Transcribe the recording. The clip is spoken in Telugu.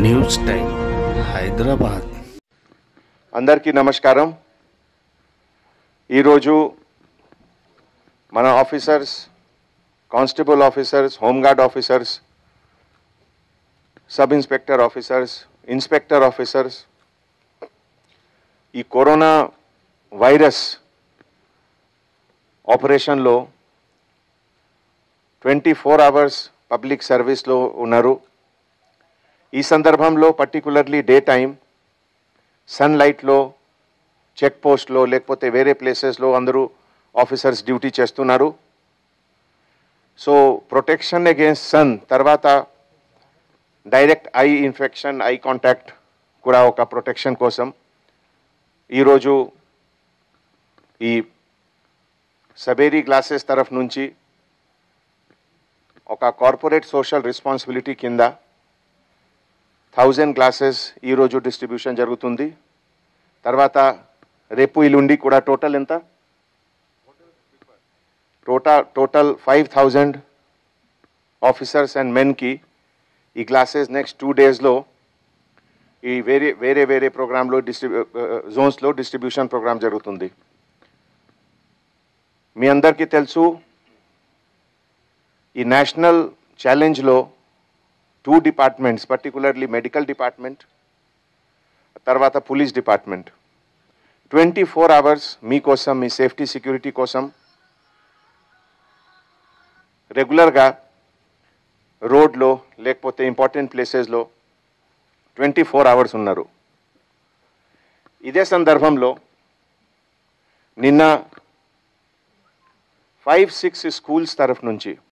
న్యూస్ టైం హైదరాబాద్ అందరికీ నమస్కారం ఈరోజు మన officers constable officers home guard officers sub inspector officers inspector officers ఈ కరోనా వైరస్ ఆపరేషన్లో ట్వంటీ ఫోర్ అవర్స్ పబ్లిక్ సర్వీస్లో ఉన్నారు ఈ సందర్భంలో పర్టికులర్లీ డే టైం సన్లైట్లో చెక్ పోస్ట్లో లేకపోతే వేరే ప్లేసెస్లో అందరూ ఆఫీసర్స్ డ్యూటీ చేస్తున్నారు సో ప్రొటెక్షన్ అగేన్స్ట్ సన్ తర్వాత direct eye infection eye contact కూడా ఒక ప్రొటెక్షన్ కోసం ఈరోజు ఈ సబేరీ గ్లాసెస్ తరఫు నుంచి ఒక కార్పొరేట్ సోషల్ రెస్పాన్సిబిలిటీ కింద థౌజండ్ గ్లాసెస్ ఈరోజు డిస్ట్రిబ్యూషన్ జరుగుతుంది తర్వాత రేపు ఇల్లుండి కూడా టోటల్ ఎంత total total five thousand officers and మెన్కి ఈ గ్లాసెస్ నెక్స్ట్ టూ డేస్లో ఈ వేరే వేరే వేరే ప్రోగ్రాంలో డిస్ట్రిబ్యూ జోన్స్లో డిస్ట్రిబ్యూషన్ ప్రోగ్రామ్ జరుగుతుంది మీ అందరికీ తెలుసు ఈ నేషనల్ ఛాలెంజ్లో two departments particularly medical department తర్వాత police department twenty four hours మీకోసం మీ సేఫ్టీ సెక్యూరిటీ కోసం రెగ్యులర్గా రోడ్లో లేకపోతే ఇంపార్టెంట్ ప్లేసెస్లో ట్వంటీ ఫోర్ అవర్స్ ఉన్నారు ఇదే సందర్భంలో నిన్న ఫైవ్ సిక్స్ స్కూల్స్ తరఫు నుంచి